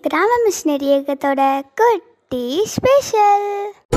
கிராம மிஷினரி இயக்கத்தோட குட்டி special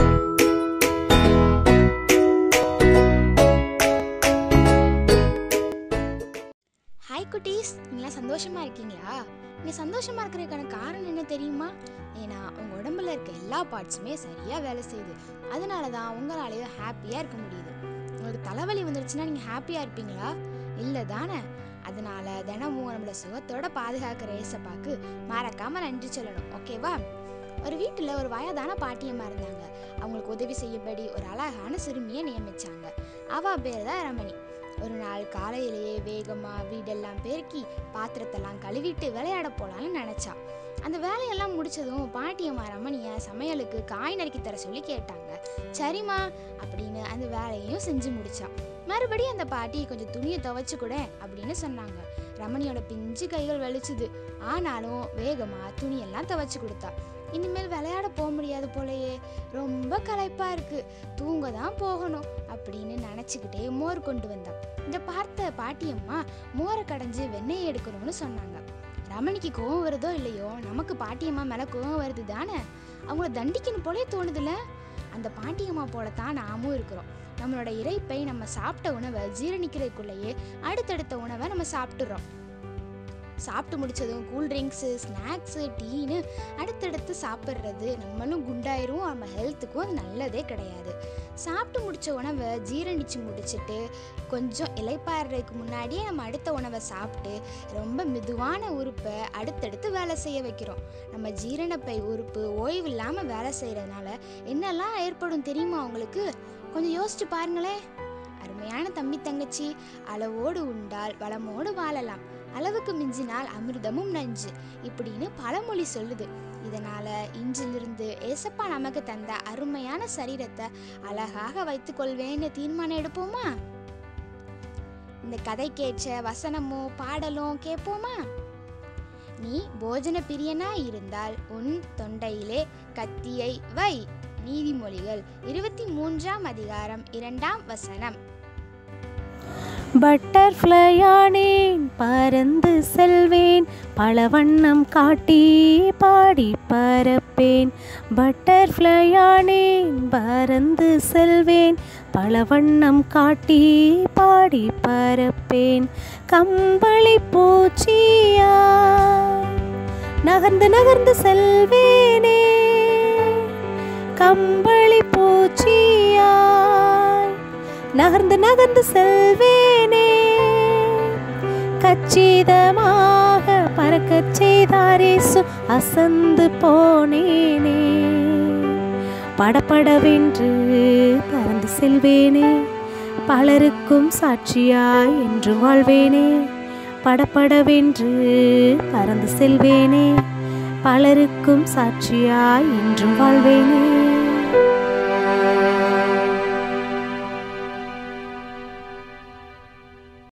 hi குட்டீஸ் நீங்களாம் சந்தோஷமா இருக்கீங்களா நீங்க சந்தோஷமா இருக்கிறதுக்கான காரணம் என்ன தெரியுமா ஏன்னா உங்க உடம்புல இருக்க எல்லா பார்ட்ஸுமே சரியா வேலை செய்யுது அதனால தான் உங்களாலேயும் ஹாப்பியா இருக்க முடியுது உங்களுக்கு தலைவலி வந்துருச்சுன்னா நீங்க ஹாப்பியா இருப்பீங்களா இல்லை தானே அதனால தினமும் நம்மள சுகத்தோட பாதுகாக்கிற ஏசப்பாக்கு மறக்காம நன்றி சொல்லணும் ஓகேவா ஒரு வீட்டில் ஒரு வயதான பாட்டியம்மா இருந்தாங்க அவங்களுக்கு உதவி செய்யும்படி ஒரு அழகான சிறுமியை நியமிச்சாங்க அவ பேர் தான் ரமணி ஒரு நாள் காலையிலேயே வேகமா வீடெல்லாம் பெருக்கி பாத்திரத்தெல்லாம் கழுவிட்டு விளையாட போலான்னு நினைச்சா அந்த வேலையெல்லாம் முடிச்சதும் பாட்டியம்மா ரமணிய சமையலுக்கு காய் நறுக்கி தர சொல்லி கேட்டாங்க சரிம்மா அப்படின்னு அந்த வேலையையும் செஞ்சு முடிச்சா மறுபடியும் அந்த பாட்டி கொஞ்சம் துணியை துவைச்சு கூட அப்படின்னு சொன்னாங்க ரமணியோட பிஞ்சு கைகள் வலிச்சுது ஆனாலும் வேகமா துணியெல்லாம் துவைச்சு கொடுத்தா இனிமேல் விளையாட போக முடியாது போலயே ரொம்ப களைப்பா இருக்கு தூங்க தான் போகணும் அப்படின்னு நினச்சிக்கிட்டே மோர் கொண்டு வந்தான் இதை பார்த்த பாட்டியம்மா மோரை கடைஞ்சு வெண்ணெய் எடுக்கணும்னு சொன்னாங்க ரமணிக்கு கோவம் வருதோ இல்லையோ நமக்கு பாட்டியம்மா மேலே கோவம் வருது தானே அவங்கள தண்டிக்கணும் போலே தோணுதுல அந்த பாட்டியம்மா போல தான் நாமும் இருக்கிறோம் நம்மளோட இறைப்பை நம்ம சாப்பிட்ட உணவை ஜீரணிக்கிறதுக்குள்ளேயே அடுத்தடுத்த உணவை நம்ம சாப்பிட்டுறோம் சாப்பிட்டு முடிச்சதும் கூல் ட்ரிங்க்ஸு ஸ்நாக்ஸு டீன்னு அடுத்தடுத்து சாப்பிட்றது நம்மளும் குண்டாயிரும் நம்ம ஹெல்த்துக்கும் அது நல்லதே கிடையாது சாப்பிட்டு முடிச்ச உணவை ஜீரணிச்சு முடிச்சுட்டு கொஞ்சம் இலைப்பாடுறதுக்கு முன்னாடியே நம்ம அடுத்த உணவை சாப்பிட்டு ரொம்ப மெதுவான உறுப்பை அடுத்தடுத்து வேலை செய்ய வைக்கிறோம் நம்ம ஜீரணப்பை உறுப்பு ஓய்வு இல்லாமல் வேலை செய்கிறதுனால என்னெல்லாம் ஏற்படும் தெரியுமா உங்களுக்கு கொஞ்சம் யோசிச்சு பாருங்களேன் அருமையான தம்பி தங்கச்சி அளவோடு உண்டால் வளமோடு வாழலாம் அளவுக்கு மிஞ்சினால் அமிர்தமும் நஞ்சு இப்படின்னு பழமொழி சொல்லுது இதனால இன்றிலிருந்து ஏசப்பா நமக்கு தந்த அருமையான சரீரத்தை அழகாக வைத்துக் கொள்வேன்னு தீர்மானம் எடுப்போமா இந்த கதைக்கேற்ற வசனமோ பாடலோ கேட்போமா நீ போஜன பிரியனா இருந்தால் உன் தொண்டையிலே கத்தியை வை நீதிமொழிகள் இருபத்தி மூன்றாம் அதிகாரம் இரண்டாம் வசனம் பட்டர்ஃப்ளையானேன் பறந்து செல்வேன் பல வண்ணம் காட்டி பாடி பறப்பேன் பட்டர்ஃப்ளையானேன் பறந்து செல்வேன் பல வண்ணம் காட்டி பாடி பறப்பேன் கம்பளி பூச்சியா நகர்ந்து நகர்ந்து செல்வேனே கம்பளி பூச்சியா நகர்ந்து நகர்ந்து செல்வேனே கச்சிதமாக பறக்கச் செய்தாரேசு அசந்து போனேனே படபடவென்று பறந்து செல்வேனே பலருக்கும் சாட்சியாய் என்று வாழ்வேனே படபடவென்று பறந்து செல்வேனே பலருக்கும் சாட்சியாய் என்றும் வாழ்வேனே